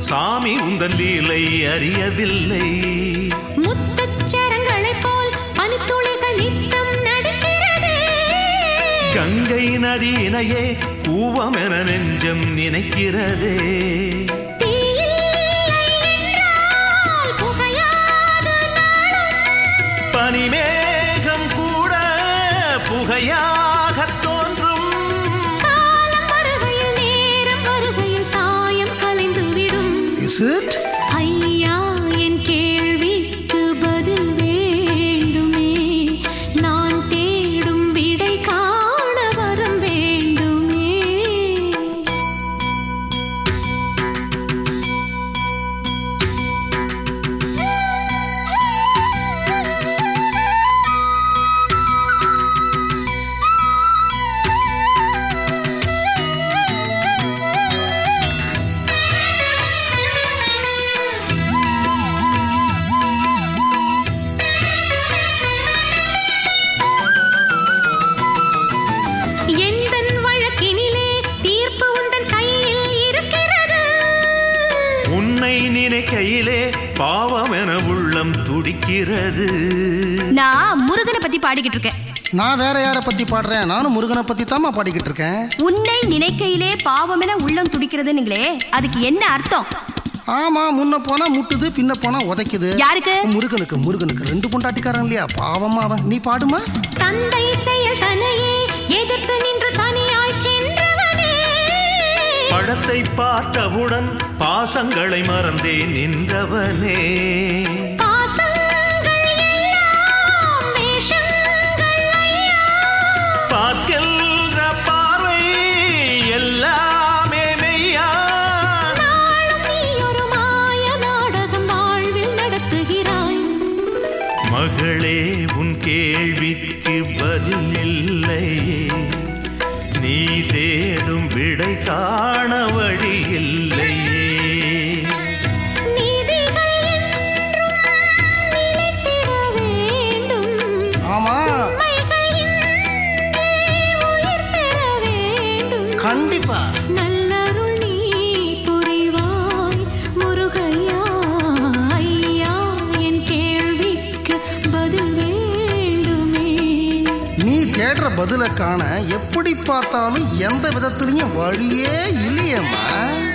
சாமி உந்தன் லீலை அறியவில்லை முத்துச்சரங்களைப் போல் பனித்துளிகள் நித்தம் நடிக்கிறதே கங்கை நதியினையே கூவமென நெஞ்சம் நினைக்கிறதே தீயில்லை என்றால் புகையாது பனிமேகம் கூட புகையாகத் தோன்றும் காலம் வருகையில் நேரம் வருகையில் சாயம் கலைந்துவிடும் இஸ் இட் ஐயா என் கேள்விக்கு பதில் வேண்டுமே நான் தேடும் விடை காண வரம் வேண்டுமே எந்தன் வழக்கினிலே தீர்ப்பு உந்தன் கையில் இருக்கிறது உன்னை நினைக்கையிலே பாவமென உள்ளம் துடிக்கிறது நான் முருகனை பத்தி பாடிக்கிட்டு இருக்கேன் நான் வேற யாரை பத்தி பாடுறேன் நானும் முருகனை பத்தி தாம்மா பாடிக்கிட்டு இருக்கேன் உன்னை நினைக்கையிலே பாவமென உள்ளம் துடிக்கிறதுங்களே அதுக்கு என்ன அர்த்தம் ஆமா முன்ன போனா முட்டுது பின்ன போனா உதைக்குது யாருக்கு முருகனுக்கு முருகனுக்கு ரெண்டு பொண்டாட்டிக்காரன் இல்லையா பாவமா அவன் நீ பாடுமா தந்தை செயல் தன்னையே எதிர்த்து நின்று தனியாய் சென்றவனே பழத்தை பார்த்தவுடன் பாசங்களை மறந்தே நின்றவனே பாசங்கள் எல்லாம் வேஷங்கள் ஐயா பார்க்கின்ற பார்வை எல்லாமே மெய்யா நாளும் நீ ஒரு மாய நாடகம் வாழ்வில் நடத்துகிறாய் மகளே உன் கேள்விக்கு பதில் இல்லையே நீ தேடும் விடை காண வழி இல்லையே நீதிகள் என்றும் நிலைத்திட வேண்டும் ஆமா உண்மைகள் இன்றே உயிர் பெற வேண்டும் கண்டிப்பா நல்லருள் நீ புரிவாய் முருகையா ஐயா என் கேள்விக்கு பதில் வேண்டுமே நீ தேடுற பதிலை காண எப்படி பார்த்தாலும் எந்த விதத்துலயும் வழியே இல்லையேம்மா